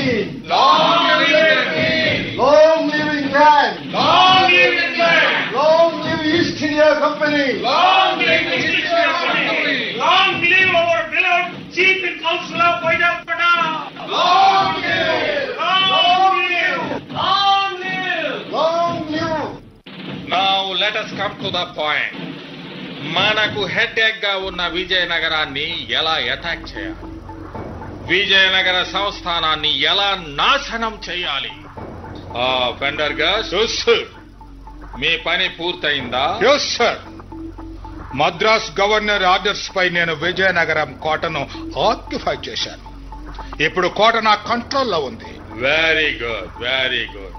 Queen! Long live the King! Long live England! Long live England! Long live East India Company! Long live the British Company! Long live our beloved Chief in Council of Vajrapata! Long live! Long live! Long live! Long live! Now let us come to the point మనకు head గా ఉన్న విజయనగరాన్ని ఎలా attack చేయాలి విజయనగర సంస్థానాన్ని ఎలా నాశనం చేయాలి ఆ vendor గా మీ పని పూర్తయిందా yes sir Madras governor orders పై నేను విజయనగరం కోటను ఆక్యుపై చేశాను ఇప్పుడు కోట నా కంట్రోల్లో ఉంది వెరీ గుడ్ వెరీ గుడ్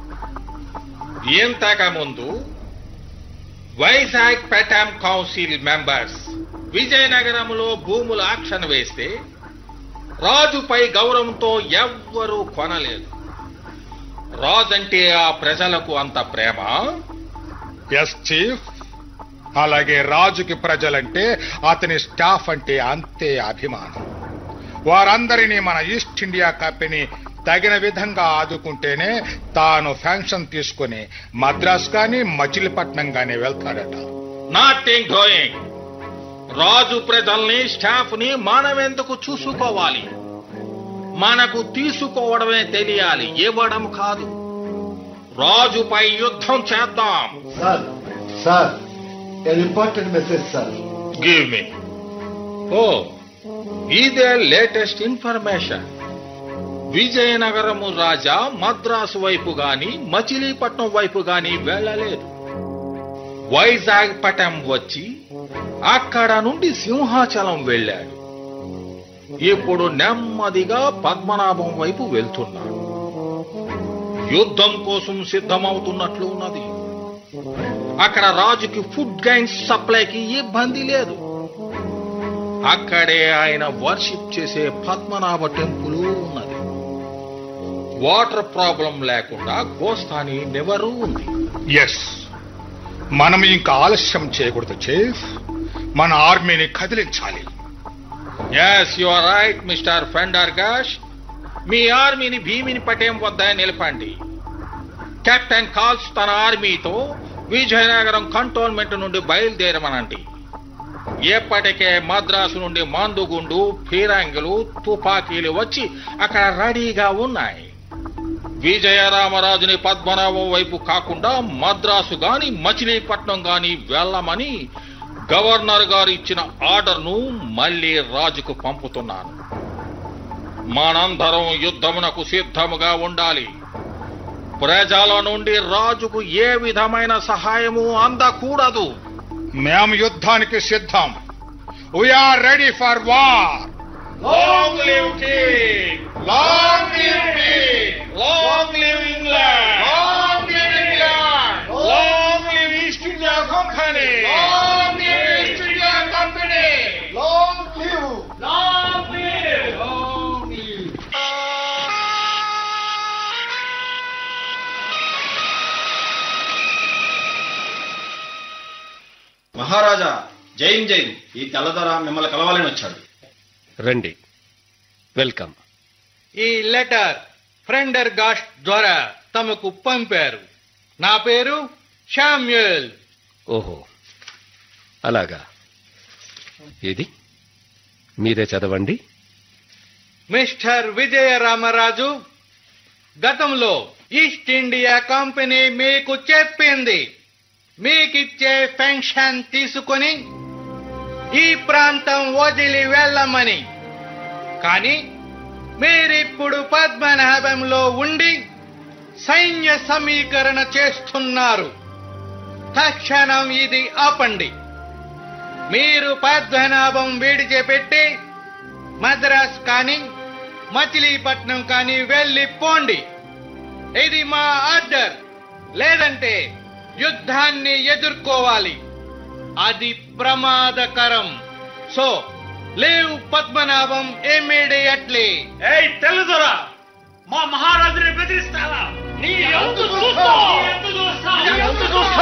ఇంతకు ముందు వైజాగ్ పెటామ్ కౌన్సిల్ మెంబర్స్ విజయనగరంలో భూములు ఆక్షన్ వేస్తే రాజుపై గౌరవంతో ఎవ్వరూ కొనలేదు రాజంటే ఆ ప్రజలకు అంత ప్రేమ ఎస్ చీఫ్ అలాగే రాజుకి ప్రజలంటే అతని స్టాఫ్ అంటే అంతే అభిమానం వారందరినీ మన ఈస్ట్ ఇండియా కంపెనీ తగిన విధంగా ఆదుకుంటేనే తాను ఫ్యాంక్షన్ తీసుకుని మద్రాస్ గాని మచిలీపట్నం గాని వెళ్తాడట నాటింగ్ డూయింగ్ రాజు ప్రజల్ని స్టాఫ్ ని మనం ఎందుకు చూసుకోవాలి మనకు తీసుకోవడమే తెలియాలి ఇవ్వడం కాదు రాజుపై యుద్ధం చేద్దాం Sir, sir, an important message, sir. Give me ఓ ఇదే లేటెస్ట్ ఇన్ఫర్మేషన్ విజయనగరము రాజా మద్రాసు వైపు గాని మచిలీపట్నం వైపు గాని వెళ్ళలేదు వైజాగ్ పటం వచ్చి అక్కడ నుండి సింహాచలం వెళ్ళాడు ఇప్పుడు నెమ్మదిగా పద్మనాభం వైపు వెళ్తున్నాడు యుద్ధం కోసం సిద్ధమవుతున్నట్లు ఉన్నది అక్కడ రాజుకి ఫుడ్ గైన్స్ సప్లైకి ఇబ్బంది లేదు అక్కడే ఆయన వర్షిప్ చేసే పద్మనాభ టెంపుల్ ఉన్నది వాటర్ ప్రాబ్లం లేకుండా గోస్థాని నెవరు ఉంది ఎస్ మనం ఇంకా ఆలస్యం చేయకూడదు చీఫ్ మన ఆర్మీని కదిలించాలి yes you are right mister Fender గాష్ మీ ఆర్మీని భీమిని పటేం వద్ద నిలపండి కెప్టెన్ కాల్స్ తన ఆర్మీతో విజయనగరం కంటోన్మెంట్ నుండి బయలుదేరమనండి ఎప్పటికే మద్రాసు నుండి మందుగుండు ఫిరంగులు తుపాకీలు వచ్చి అక్కడ రెడీగా ఉన్నాయి విజయరామరాజుని పద్మనాభం వైపు కాకుండా మద్రాసు గాని మచిలీపట్నం గాని వెళ్ళమని గవర్నర్ గారు ఇచ్చిన ఆర్డర్ను మళ్ళీ రాజుకు పంపుతున్నాను మనందరం యుద్ధమునకు సిద్ధముగా ఉండాలి ప్రజల నుండి రాజుకు ఏ విధమైన సహాయము అందకూడదు మేము యుద్ధానికి సిద్ధం we are ready for war long live king Long live King! Long live England Long live England! Long live East India Company Long live East India Company! Long live! Long live! Long live! Maharaja జైన్ జైన్ ఈ తెల్లదొర మిమ్మల్ని కలవాలని వచ్చాడు రండి welcome ఈ letter ఫ్రెండర్ gosh ద్వారా తమకు పంపారు నా పేరు శామ్యుయల్ ఓహో అలాగా ఇది మీరే చదవండి మిస్టర్ విజయ రామరాజు గతంలో ఈస్ట్ ఇండియా కంపెనీ మీకు చెప్పింది మీకిచ్చే పెన్షన్ తీసుకొని ఈ ప్రాంతం వదిలి వెళ్ళమని కానీ మీరిప్పుడు పద్మనాభంలో ఉండి సైన్య సమీకరణ చేస్తున్నారు తక్షణం ఇది ఆపండి మీరు పద్మనాభం విడిచిపెట్టి మద్రాస్ కానీ మచిలీపట్నం కానీ వెళ్ళి పోండి ఇది మా ఆర్డర్ లేదంటే యుద్ధాన్ని ఎదుర్కోవాలి అది ప్రమాదకరం సో లేవు పద్మనాభం ఇమ్మీడియట్లీ ఏయ్ తెల్లదొరా మా మహారాజుని బెదిరిస్తావా నీ ఎంత చూస్తావు? నీ ఎంత చూస్తావు?